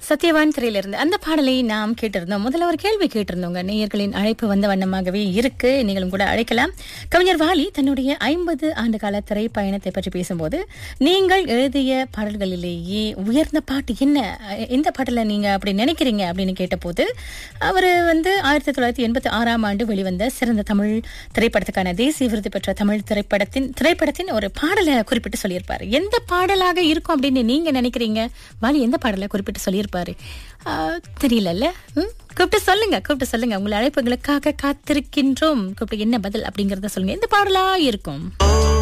சத்யவான் திரையிலிருந்து அந்த பாடலை நாம் கேட்டிருந்தோம் முதல்ல ஒரு கேள்வி கேட்டிருந்தோங்க நேயர்களின் அழைப்பு வந்த வண்ணமாகவே இருக்கு நீங்களும் கூட அழைக்கலாம் கவிஞர் வாலி தன்னுடைய ஐம்பது ஆண்டு கால திரைப்பயணத்தை பற்றி பேசும்போது நீங்கள் எழுதிய பாடல்களிலேயே உயர்ந்த பாட்டு என்ன அஹ் எந்த பாட்டுல நீங்க அப்படி நினைக்கிறீங்க அப்படின்னு கேட்டபோது அவர் வந்து ஆயிரத்தி தொள்ளாயிரத்தி எண்பத்தி ஆறாம் ஆண்டு வெளிவந்த சிறந்த தமிழ் திரைப்படத்துக்கான தேசிய விருது பெற்ற தமிழ் திரைப்படத்தின் திரைப்படத்தின் ஒரு பாடலை குறிப்பிட்டு சொல்லியிருப்பாரு எந்த பாடலாக இருக்கும் அப்படின்னு நீங்க நினைக்கிறீங்க வாலி எந்த பாடலை குறிப்பிட்டு சொல்லியிருப்பாரு ஆஹ், தெரியலல்ல ம்? கூப்பிட்டு சொல்லுங்க கூப்பிட்டு சொல்லுங்க உங்களை அழைப்புகளுக்காக காத்திருக்கின்றோம் கூப்பிட்டு என்ன பதில் அப்படிங்கறத சொல்லுங்க எந்த பாடலா இருக்கும்